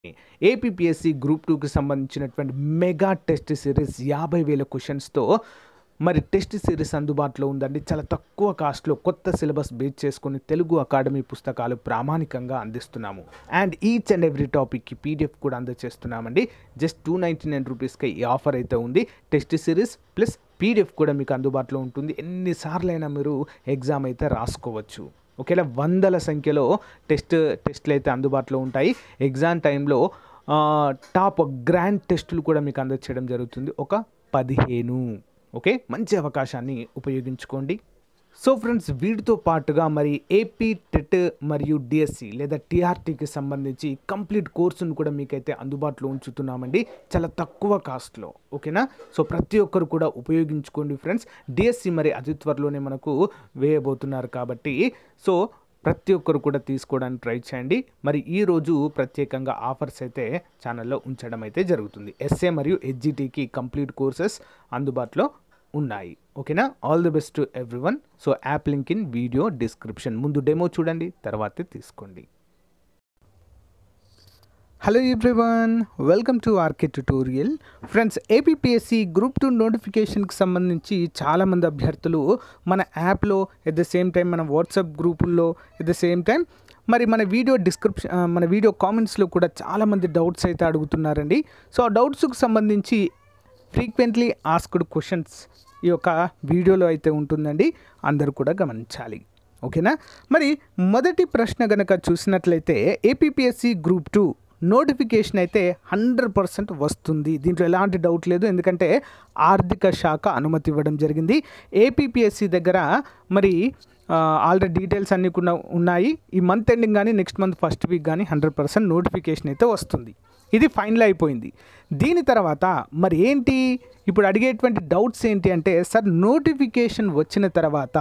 APPSC group టూకి సంబంధించినటువంటి mega test series యాభై వేల క్వశ్చన్స్తో మరి టెస్ట్ సిరీస్ అందుబాటులో ఉందండి చాలా తక్కువ కాస్ట్లో కొత్త సిలబస్ బేస్ చేసుకొని తెలుగు అకాడమీ పుస్తకాలు ప్రామాణికంగా అందిస్తున్నాము అండ్ ఈచ్ అండ్ ఎవ్రీ టాపిక్కి పీడిఎఫ్ కూడా అందజేస్తున్నామండి జస్ట్ టూ నైంటీ నైన్ రూపీస్కి ఈ ఆఫర్ అయితే ఉంది టెస్ట్ సిరీస్ ప్లస్ పీడిఎఫ్ కూడా మీకు అందుబాటులో ఉంటుంది ఎన్నిసార్లు అయినా మీరు ఎగ్జామ్ అయితే రాసుకోవచ్చు ఒకవేళ వందల సంఖ్యలో టెస్ట్ టెస్ట్లు అయితే అందుబాటులో ఉంటాయి ఎగ్జామ్ టైంలో ఆ, టాప్ గ్రాండ్ టెస్టులు కూడా మీకు అందచేయడం జరుగుతుంది ఒక పదిహేను ఓకే మంచి అవకాశాన్ని ఉపయోగించుకోండి సో ఫ్రెండ్స్ వీటితో పాటుగా మరి ఏపీ టెట్ మరియు డిఎస్సి లేదా టీఆర్టీకి సంబంధించి కంప్లీట్ కోర్సును కూడా మీకైతే అందుబాటులో ఉంచుతున్నామండి చాలా తక్కువ కాస్ట్లో ఓకేనా సో ప్రతి ఒక్కరు కూడా ఉపయోగించుకోండి ఫ్రెండ్స్ డిఎస్సి మరి అతి త్వరలోనే మనకు వేయబోతున్నారు కాబట్టి సో ప్రతి ఒక్కరు కూడా తీసుకోవడానికి ట్రై చేయండి మరి ఈరోజు ప్రత్యేకంగా ఆఫర్స్ అయితే ఛానల్లో ఉంచడం అయితే జరుగుతుంది ఎస్ఏ మరియు హెచ్జిటికి కంప్లీట్ కోర్సెస్ అందుబాటులో ఉన్నాయి ఓకేనా all the best to every so app link in video description ముందు డెమో చూడండి తర్వాతే తీసుకోండి hello everyone welcome to RK tutorial friends APPSC group two నోటిఫికేషన్కి సంబంధించి చాలామంది అభ్యర్థులు మన యాప్లో ఎట్ ద సేమ్ టైం మన వాట్సాప్ గ్రూపుల్లో ఎట్ ద సేమ్ టైం మరి మన వీడియో డిస్క్రిప్షన్ మన వీడియో కామెంట్స్లో కూడా చాలామంది డౌట్స్ అయితే అడుగుతున్నారండి సో ఆ డౌట్స్కి సంబంధించి ఫ్రీక్వెంట్లీ ఆస్క్డ్ క్వశ్చన్స్ ఈ యొక్క వీడియోలో అయితే ఉంటుందండి అందరూ కూడా గమనించాలి ఓకేనా మరి మొదటి ప్రశ్న గనక చూసినట్లయితే ఏపీపీఎస్సి గ్రూప్ టూ నోటిఫికేషన్ అయితే హండ్రెడ్ పర్సెంట్ వస్తుంది దీంట్లో ఎలాంటి డౌట్ లేదు ఎందుకంటే ఆర్థిక శాఖ అనుమతి ఇవ్వడం జరిగింది ఏపీపీఎస్సి దగ్గర మరి ఆల్రెడీ డీటెయిల్స్ అన్నీ కూడా ఉన్నాయి ఈ మంత్ ఎండింగ్ కానీ నెక్స్ట్ మంత్ ఫస్ట్ వీక్ కానీ హండ్రెడ్ పర్సెంట్ నోటిఫికేషన్ అయితే వస్తుంది ఇది ఫైనల్ అయిపోయింది దీని తర్వాత మరి ఏంటి ఇప్పుడు అడిగేటువంటి డౌట్స్ ఏంటి అంటే సార్ నోటిఫికేషన్ వచ్చిన తర్వాత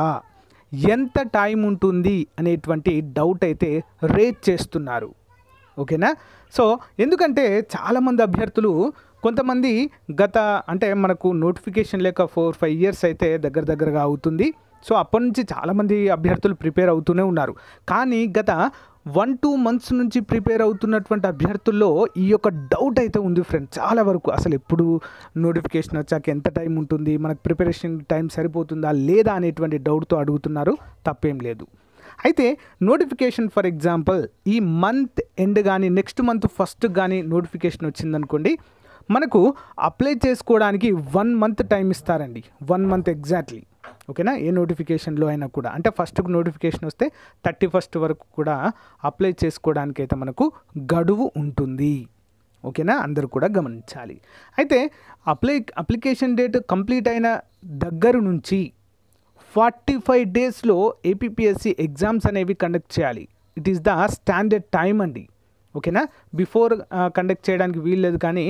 ఎంత టైం ఉంటుంది అనేటువంటి డౌట్ అయితే రేట్ చేస్తున్నారు ఓకేనా సో ఎందుకంటే చాలామంది అభ్యర్థులు కొంతమంది గత అంటే మనకు నోటిఫికేషన్ లేక ఫోర్ ఫైవ్ ఇయర్స్ అయితే దగ్గర దగ్గరగా అవుతుంది సో అప్పటి నుంచి చాలామంది అభ్యర్థులు ప్రిపేర్ అవుతూనే ఉన్నారు కానీ గత వన్ టూ మంత్స్ నుంచి ప్రిపేర్ అవుతున్నటువంటి అభ్యర్థుల్లో ఈ యొక్క డౌట్ అయితే ఉంది ఫ్రెండ్ చాలా వరకు అసలు ఎప్పుడు నోటిఫికేషన్ వచ్చాక ఎంత టైం ఉంటుంది మనకు ప్రిపరేషన్ టైం సరిపోతుందా లేదా అనేటువంటి డౌట్తో అడుగుతున్నారు తప్పేం లేదు అయితే నోటిఫికేషన్ ఫర్ ఎగ్జాంపుల్ ఈ మంత్ ఎండ్ కానీ నెక్స్ట్ మంత్ ఫస్ట్ కానీ నోటిఫికేషన్ వచ్చిందనుకోండి మనకు అప్లై చేసుకోవడానికి వన్ మంత్ టైం ఇస్తారండి వన్ మంత్ ఎగ్జాక్ట్లీ ఓకేనా ఏ నోటిఫికేషన్లో అయినా కూడా అంటే ఫస్ట్కు నోటిఫికేషన్ వస్తే థర్టీ ఫస్ట్ వరకు కూడా అప్లై చేసుకోవడానికి అయితే మనకు గడువు ఉంటుంది ఓకేనా అందరూ కూడా గమనించాలి అయితే అప్లై అప్లికేషన్ డేట్ కంప్లీట్ అయిన దగ్గర నుంచి ఫార్టీ ఫైవ్ డేస్లో ఏపీపీఎస్సి ఎగ్జామ్స్ అనేవి కండక్ట్ చేయాలి it is the standard time అండి ఓకేనా బిఫోర్ కండక్ట్ చేయడానికి వీల్లేదు కానీ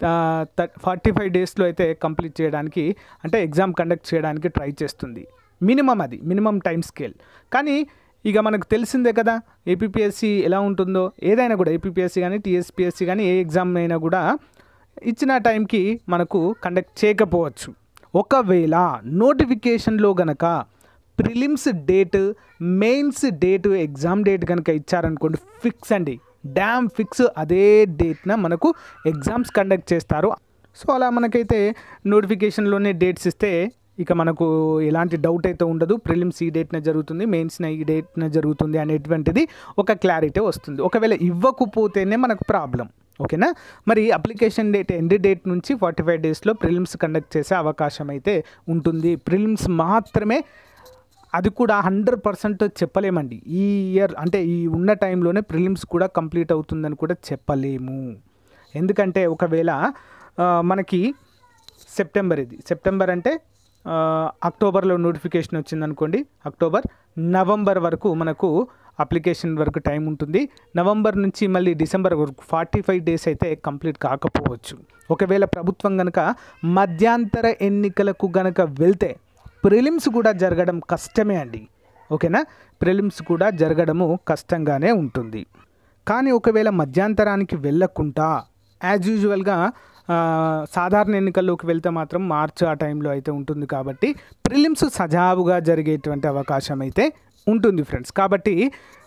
ఫార్టీ ఫైవ్ డేస్లో అయితే కంప్లీట్ చేయడానికి అంటే ఎగ్జామ్ కండక్ట్ చేయడానికి ట్రై చేస్తుంది మినిమం అది మినిమం టైం స్కేల్ కానీ ఇక మనకు తెలిసిందే కదా ఏపీపీఎస్సి ఎలా ఉంటుందో ఏదైనా కూడా ఏపీపీఎస్సి కానీ టీఎస్పీఎస్సి కానీ ఏ ఎగ్జామ్ అయినా కూడా ఇచ్చిన టైంకి మనకు కండక్ట్ చేయకపోవచ్చు ఒకవేళ నోటిఫికేషన్లో గనక prelims date mains date exam date కనుక ఇచ్చారనుకోండి ఫిక్స్ అండి డ్యామ్ ఫిక్స్ అదే డేట్న మనకు ఎగ్జామ్స్ కండక్ట్ చేస్తారు సో అలా మనకైతే నోటిఫికేషన్లోనే డేట్స్ ఇస్తే ఇక మనకు ఎలాంటి డౌట్ అయితే ఉండదు ప్రిలిమ్స్ ఈ డేట్న జరుగుతుంది మెయిన్స్న ఈ డేట్న జరుగుతుంది అనేటువంటిది ఒక క్లారిటీ వస్తుంది ఒకవేళ ఇవ్వకపోతేనే మనకు ప్రాబ్లం ఓకేనా మరి అప్లికేషన్ డేట్ ఎండ్ డేట్ నుంచి ఫార్టీ ఫైవ్ డేస్లో ప్రిలిమ్స్ కండక్ట్ చేసే అవకాశం అయితే ఉంటుంది ప్రిలిమ్స్ మాత్రమే అది కూడా హండ్రెడ్ పర్సెంట్ చెప్పలేమండి ఈ ఇయర్ అంటే ఈ ఉన్న టైంలోనే ప్రిలిమ్స్ కూడా కంప్లీట్ అవుతుందని కూడా చెప్పలేము ఎందుకంటే ఒకవేళ ఆ, మనకి సెప్టెంబర్ ఇది సెప్టెంబర్ అంటే ఆ, అక్టోబర్లో నోటిఫికేషన్ వచ్చిందనుకోండి అక్టోబర్ నవంబర్ వరకు మనకు అప్లికేషన్ వరకు టైం ఉంటుంది నవంబర్ నుంచి మళ్ళీ డిసెంబర్ వరకు ఫార్టీ ఫైవ్ డేస్ అయితే కంప్లీట్ కాకపోవచ్చు ఒకవేళ ప్రభుత్వం కనుక మధ్యాంతర ఎన్నికలకు గనక వెళ్తే ప్రిలిమ్స్ కూడా జరగడం కష్టమే అండి ఓకేనా ప్రిలిమ్స్ కూడా జరగడము కష్టంగానే ఉంటుంది కానీ ఒకవేళ మధ్యాంతరానికి వెళ్ళకుండా యాజ్ యూజువల్గా ఆ, సాధారణ ఎన్నికల్లోకి వెళ్తే మాత్రం మార్చ్ ఆ టైంలో అయితే ఉంటుంది కాబట్టి ప్రిలిమ్స్ సజావుగా జరిగేటువంటి అవకాశం అయితే ఉంటుంది ఫ్రెండ్స్ కాబట్టి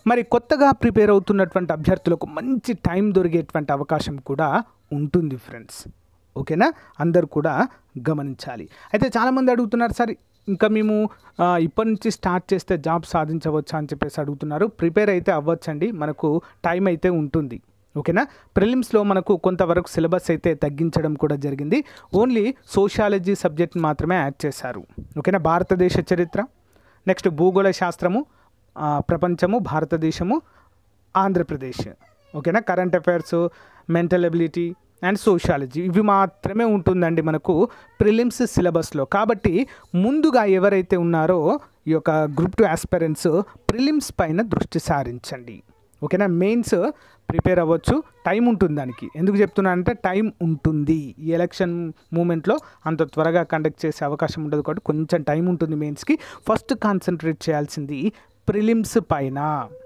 మరి కొత్తగా ప్రిపేర్ అవుతున్నటువంటి అభ్యర్థులకు మంచి టైం దొరికేటువంటి అవకాశం కూడా ఉంటుంది ఫ్రెండ్స్ ఓకేనా అందరు కూడా గమనించాలి అయితే చాలామంది అడుగుతున్నారు సార్ ఇంకా మేము ఆ, ఇప్పటి నుంచి స్టార్ట్ చేస్తే జాబ్ సాధించవచ్చా అని చెప్పేసి అడుగుతున్నారు ప్రిపేర్ అయితే అవ్వచ్చండి మనకు టైం అయితే ఉంటుంది ఓకేనా ప్రిలిమ్స్లో మనకు కొంతవరకు సిలబస్ అయితే తగ్గించడం కూడా జరిగింది ఓన్లీ సోషాలజీ సబ్జెక్ట్ మాత్రమే యాడ్ చేశారు ఓకేనా భారతదేశ చరిత్ర నెక్స్ట్ భూగోళ శాస్త్రము ఆ, ప్రపంచము భారతదేశము ఆంధ్రప్రదేశ్ ఓకేనా current affairs mental ability and sociology ఇవి మాత్రమే ఉంటుందండి మనకు ప్రిలిమ్స్ సిలబస్లో కాబట్టి ముందుగా ఎవరైతే ఉన్నారో ఈ యొక్క గ్రూప్ టూ ఆస్పిరెంట్స్ ప్రిలిమ్స్ పైన దృష్టి సారించండి ఓకేనా మెయిన్స్ ప్రిపేర్ అవ్వచ్చు టైం ఉంటుంది దానికి ఎందుకు చెప్తున్నానంటే టైం ఉంటుంది ఈ ఎలక్షన్ మూమెంట్లో అంత త్వరగా కండక్ట్ చేసే అవకాశం ఉండదు కాబట్టి కొంచెం టైం ఉంటుంది మెయిన్స్కి ఫస్ట్ కాన్సన్ట్రేట్ చేయాల్సింది ప్రిలిమ్స్ పైన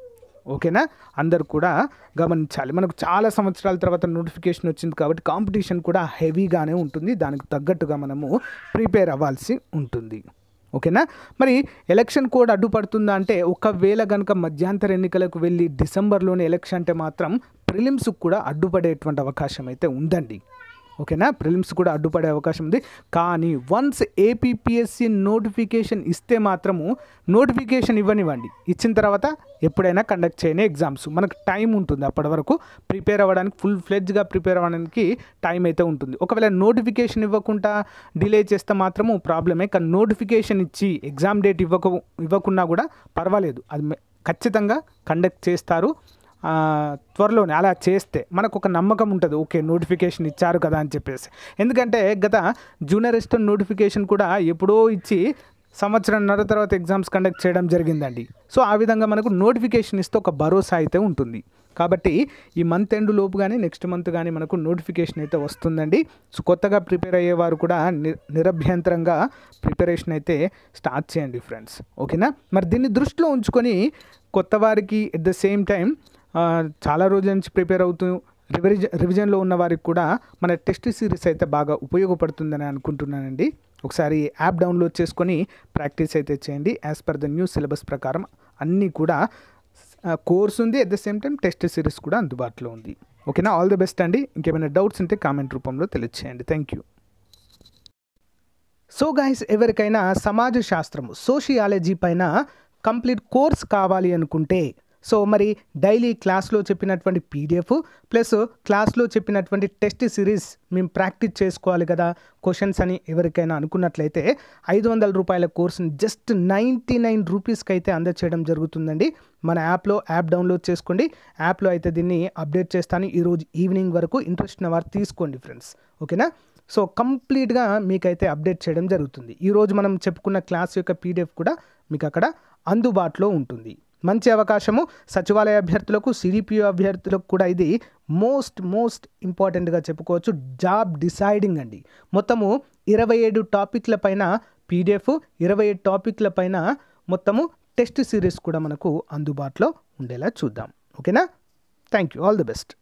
ఓకేనా అందరు కూడా గమనించాలి మనకు చాలా సంవత్సరాల తర్వాత నోటిఫికేషన్ వచ్చింది కాబట్టి కాంపిటీషన్ కూడా హెవీగానే ఉంటుంది దానికి తగ్గట్టుగా మనము ప్రిపేర్ అవ్వాల్సి ఉంటుంది ఓకేనా మరి ఎలక్షన్ కోడ్ అడ్డుపడుతుందా అంటే ఒకవేళ కనుక మధ్యాంతర ఎన్నికలకు వెళ్ళి డిసెంబర్లోనే ఎలక్షన్ అంటే మాత్రం ప్రిలిమ్స్కి కూడా అడ్డుపడేటువంటి అవకాశం అయితే ఉందండి ఓకేనా ప్రిలిమ్స్ కూడా అడ్డుపడే అవకాశం ఉంది కానీ వన్స్ ఏపీపీఎస్సి నోటిఫికేషన్ ఇస్తే మాత్రము నోటిఫికేషన్ ఇవ్వనివ్వండి ఇచ్చిన తర్వాత ఎప్పుడైనా కండక్ట్ చేయని ఎగ్జామ్స్ మనకు టైం ఉంటుంది అప్పటి వరకు ప్రిపేర్ అవ్వడానికి ఫుల్ ఫ్లెడ్జ్గా ప్రిపేర్ అవ్వడానికి టైం అయితే ఉంటుంది ఒకవేళ నోటిఫికేషన్ ఇవ్వకుండా డిలే చేస్తే మాత్రము ప్రాబ్లమే కానీ నోటిఫికేషన్ ఇచ్చి ఎగ్జామ్ డేట్ ఇవ్వక ఇవ్వకున్నా కూడా పర్వాలేదు అది మె- ఖచ్చితంగా కండక్ట్ చేస్తారు ఆ, త్వరలోనే అలా చేస్తే మనకు ఒక నమ్మకం ఉంటుంది ఓకే నోటిఫికేషన్ ఇచ్చారు కదా అని చెప్పేసి ఎందుకంటే గత జూనియర్ అసిస్టెంట్ నోటిఫికేషన్ కూడా ఎప్పుడో ఇచ్చి సంవత్సరంన్నర తర్వాత ఎగ్జామ్స్ కండక్ట్ చేయడం జరిగిందండి సో ఆ విధంగా మనకు నోటిఫికేషన్ ఇస్తే ఒక భరోసా అయితే ఉంటుంది కాబట్టి ఈ మంత్ ఎండ్ లోపు కానీ నెక్స్ట్ మంత్ కానీ మనకు నోటిఫికేషన్ అయితే వస్తుందండి సో కొత్తగా ప్రిపేర్ అయ్యేవారు కూడా ని నిరభ్యంతరంగా ప్రిపరేషన్ అయితే స్టార్ట్ చేయండి ఫ్రెండ్స్ ఓకేనా మరి దీన్ని దృష్టిలో ఉంచుకొని కొత్త వారికి ఎట్ ద సేమ్ టైం చాలా రోజుల నుంచి ప్రిపేర్ అవుతూ రివిజన్ రివిజన్లో ఉన్న వారికి కూడా మన టెస్ట్ సిరీస్ అయితే బాగా ఉపయోగపడుతుందని అనుకుంటున్నానండి ఒకసారి యాప్ డౌన్లోడ్ చేసుకొని ప్రాక్టీస్ అయితే చేయండి as per the new syllabus ప్రకారం అన్నీ కూడా కోర్స్ ఉంది at the same time test series కూడా అందుబాటులో ఉంది ఓకేనా ఆల్ ది బెస్ట్ అండి ఇంకేమైనా డౌట్స్ ఉంటే కామెంట్ రూపంలో తెలియచేయండి థ్యాంక్ యూ సో గైస్ ఎవరికైనా సమాజ శాస్త్రము సోషియాలజీ పైన కంప్లీట్ కోర్స్ కావాలి అనుకుంటే సో మరి డైలీ క్లాస్లో చెప్పినటువంటి పీడిఎఫ్ ప్లస్ క్లాస్లో చెప్పినటువంటి టెస్ట్ సిరీస్ మేము ప్రాక్టీస్ చేసుకోవాలి కదా క్వశ్చన్స్ అని ఎవరికైనా అనుకున్నట్లయితే ఐదు వందల రూపాయల కోర్సుని జస్ట్ నైంటీ నైన్ రూపీస్కి అయితే అందచేయడం జరుగుతుందండి మన యాప్లో యాప్ డౌన్లోడ్ చేసుకోండి యాప్లో అయితే దీన్ని అప్డేట్ చేస్తాను ఈరోజు ఈవినింగ్ వరకు ఇంట్రెస్ట్ ఉన్న వారు తీసుకోండి ఫ్రెండ్స్ ఓకేనా సో కంప్లీట్గా మీకైతే అప్డేట్ చేయడం జరుగుతుంది ఈరోజు మనం చెప్పుకున్న క్లాస్ యొక్క పీడిఎఫ్ కూడా మీకు అక్కడ అందుబాటులో ఉంటుంది మంచి అవకాశము సచివాలయ అభ్యర్థులకు సిడిపిఓ అభ్యర్థులకు కూడా ఇది మోస్ట్ మోస్ట్ ఇంపార్టెంట్గా చెప్పుకోవచ్చు జాబ్ డిసైడింగ్ అండి మొత్తము ఇరవై ఏడు టాపిక్ల పైన పీడిఎఫ్ ఇరవై ఏడు టాపిక్ల పైన మొత్తము టెస్ట్ సిరీస్ కూడా మనకు అందుబాటులో ఉండేలా చూద్దాం ఓకేనా thank you all the best